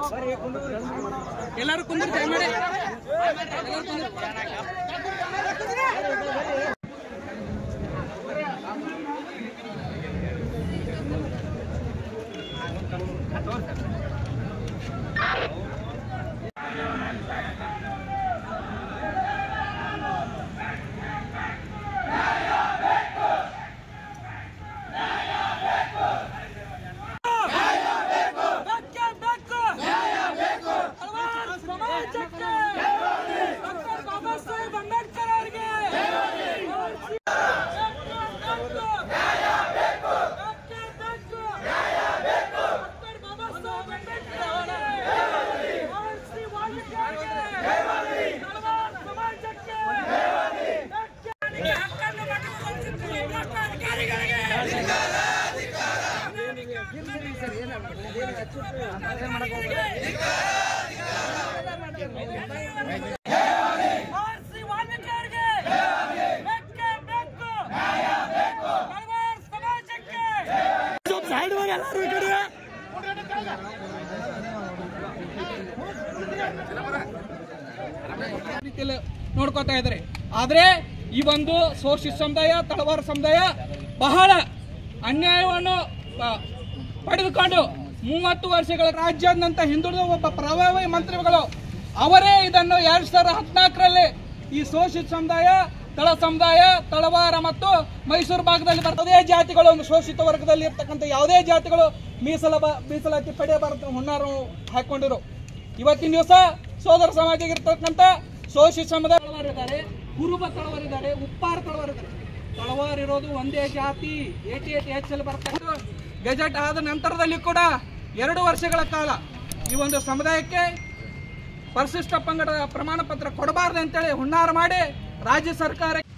ಎಲ್ಲರೂ ಕುಂದಿರ್ತಿ ಆಮೇಲೆ ಎಲ್ಲರೂ ಕುಂದಿರ್ತಿ. ಬೇಕೇ ಬೇಕು ಹಲವಾರು ಸಮಾಜಕ್ಕೆ ಡಾಕ್ಟರ್ ಬಾಬಾ ಸಾಹೇಬ್ ಅಂಬೇಡ್ಕರ್ ಅವರಿಗೆ ಡಾಕ್ಟರ್ ಬಾಬಾ ಸಾಹೇಬ್ ಅಂಬೇಡ್ಕರ್ ಅವರಿಗೆ ಶ್ರೀ ವಾಲ್ಮೀಕಿ ಅವರಿಗೆ ಹಲವಾರು ಸಮಾಜಕ್ಕೆ ಹಕ್ಕನ್ನು ಪಡೆದುಕೊಳ್ಳುತ್ತಿರುವ ಇಲಾಖಾ ಅಧಿಕಾರಿಗಳಿಗೆ ಶ್ರೀ ವಾಲ್ಮೀಕಿ ಅವರಿಗೆ ಬೇಕೇ ಬೇಕು ಹಲವಾರು ಸಮಾಜಕ್ಕೆ ರೀತಿಯಲ್ಲಿ ನೋಡ್ಕೋತಾ ಇದ್ದಾರೆ ಆದ್ರೆ ಈ ಒಂದು ಸೋಷಿಯಲ್ ಸಮುದಾಯ ತಳವಾರ ಸಮುದಾಯ ಬಹಳ ಅನ್ಯಾಯವನ್ನು ಆ, ಪಡೆದುಕೊಂಡು ಮೂವತ್ತು ವರ್ಷಗಳ ರಾಜ್ಯಾದ್ಯಂತ ಹಿಂದುಳಿದ ಒಬ್ಬ ಪ್ರಭಾವಿ ಮಂತ್ರಿಗಳು ಅವರೇ ಇದನ್ನು ಎರಡ್ ಸಾವಿರದ ಹದಿನಾಲ್ಕರಲ್ಲಿ ಈ ಶೋಷಿತ ಸಮುದಾಯ ತಳ ಸಮುದಾಯ ತಳವಾರ ಮತ್ತು ಮೈಸೂರು ಭಾಗದಲ್ಲಿ ಬರ್ತದೆ ಜಾತಿಗಳು ಒಂದು ಶೋಷಿತ ವರ್ಗದಲ್ಲಿ ಇರ್ತಕ್ಕಂಥ ಯಾವುದೇ ಜಾತಿಗಳು ಮೀಸಲ ಬ- ಮೀಸಲಾತಿ ಪಡೆಯಬಾರದು ಹುನ್ನಾರ ಹಾಕೊಂಡಿರು ಇವತ್ತಿನ ದಿವಸ ಸೋದರ ಸಮಾಜ ಇರ್ತಕ್ಕಂಥ ಶೋಷಿತ ಸಮುದಾಯ ತಳವಾರಿದ್ದಾರೆ ಕುರುಬ ತಳವಾರಿದ್ದಾರೆ ಉಪ್ಪಾರ ತಳವಾರಿದ್ದಾರೆ ತಳವಾರ ಇರೋದು ಒಂದೇ ಜಾತಿ ಏಟಿ ಏಟಿ ಎಚ್ ಎಲ್ ಬರ್ತಕ್ಕಂಥ ಗೆಜೆಟ್ ಆದ ನಂತರದಲ್ಲಿ ಕೂಡ ಎರಡು ವರ್ಷಗಳ ಕಾಲ ಈ ಒಂದು ಸಮುದಾಯಕ್ಕೆ ಪರಿಶಿಷ್ಟ ಪಂಗಡದ ಪ್ರಮಾಣ ಪತ್ರ ಕೊಡಬಾರ್ದು ಅಂತೇಳಿ ಹುನ್ನಾರ ಮಾಡಿ ರಾಜ್ಯ ಸರ್ಕಾರ